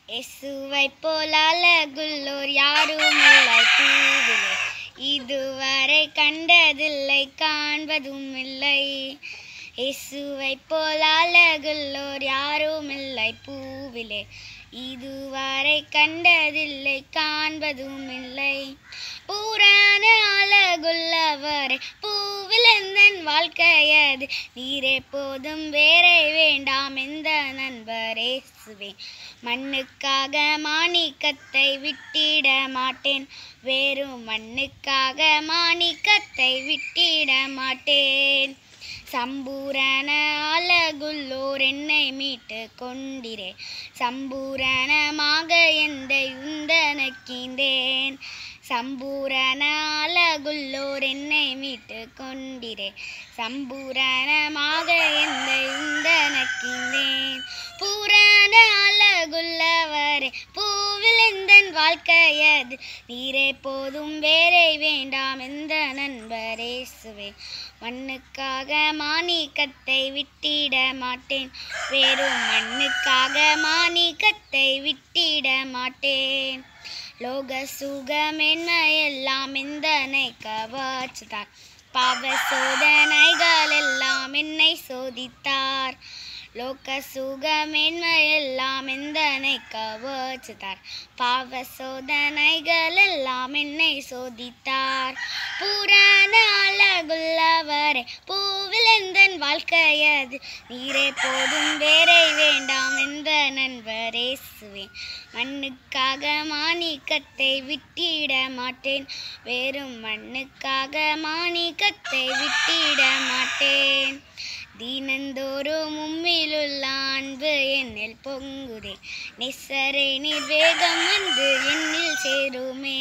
இயேசுவை போல் அழகுள்ளோர் யாரும் இல்லை பூவிலே இதுவரை கண்டதில்லை காண்பதும் இல்லை இயேசுவை போல் அழகுள்ளோர் யாரும் இல்லை பூவிலே இதுவரை கண்டதில்லை காண்பதும் இல்லை பூரான அழகுள்ளவரே பூவில் எந்தன் வாழ்க்கையது நீரே போதும் வேறே வேண்டாம் எந்த நண்பரே சுவே மண்ணுக்காக மாணிக்கத்தை விட்டிட மாட்டேன் வேறும் மண்ணுக்காக மாணிக்கத்தை விட்டிட மாட்டேன் சம்பூரண அழகுள்ளோர் என்னை மீட்டு கொண்டிரே சம்பூரணமாக எந்தை உந்தனக்கிந்தேன் சம்பூரண அழகுள்ளோர் என்னை மீட்டு கொண்டிரே சம்பூரணமாக எந்தை உந்தனக்கிந்தேன் பூரண அழகுள்ளவரே பூவில் எந்தன் வாழ்க்கையது நீரே போதும் வேறே வேண்டாம் எந்த நண்பரே சுவே மண்ணுக்காக மாணிக்கத்தை விட்டிட மாட்டேன் வெறும் மண்ணுக்காக மாணிக்கத்தை விட்டிட மாட்டேன் லோக சுகமென்மையெல்லாம் எந்தனை கவாச்சுதார் பாவ சோதனைகள் எல்லாம் என்னை சோதித்தார் லோக சுகமென்மையெல்லாம் எந்தனை கவச்சுதார் பாவ சோதனைகள் எல்லாம் என்னை சோதித்தார் புராண அழகுள்ளவரே பூவில் எந்தன் வாழ்க்கையது நீரே போதும் வேறே வேண்டாம் எந்த நண்பரே சுவே மண்ணுக்காக மாணிக்கத்தை விட்டிட மாட்டேன் வெறும் மண்ணுக்காக மாணிக்கத்தை விட்டிட மாட்டேன் தினந்தோறும் உம்மிலுள்ள அன்பு என்னில் பொங்குதே நிசரை நிர்வேகம் வந்து என்னில் சேருமே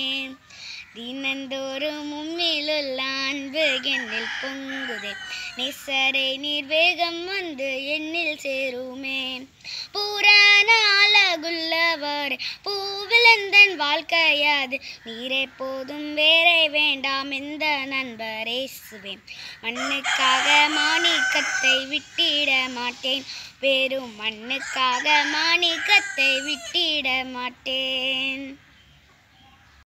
தினந்தோறும் உம்மிலுள்ள அன்பு என்னில் பொங்குதே நிசரை நிர்வேகம் வந்து என்னில் சேருமே பூரான அழகுள்ளவர் பூவிலந்தன் வாழ்க்கையாது நீரே போதும் வேறே வேண்டாம் எந்த நண்பரே சுவேன் மண்ணுக்காக மாணிக்கத்தை விட்டிட மாட்டேன் வெறும் மண்ணுக்காக மாணிக்கத்தை விட்டிட மாட்டேன்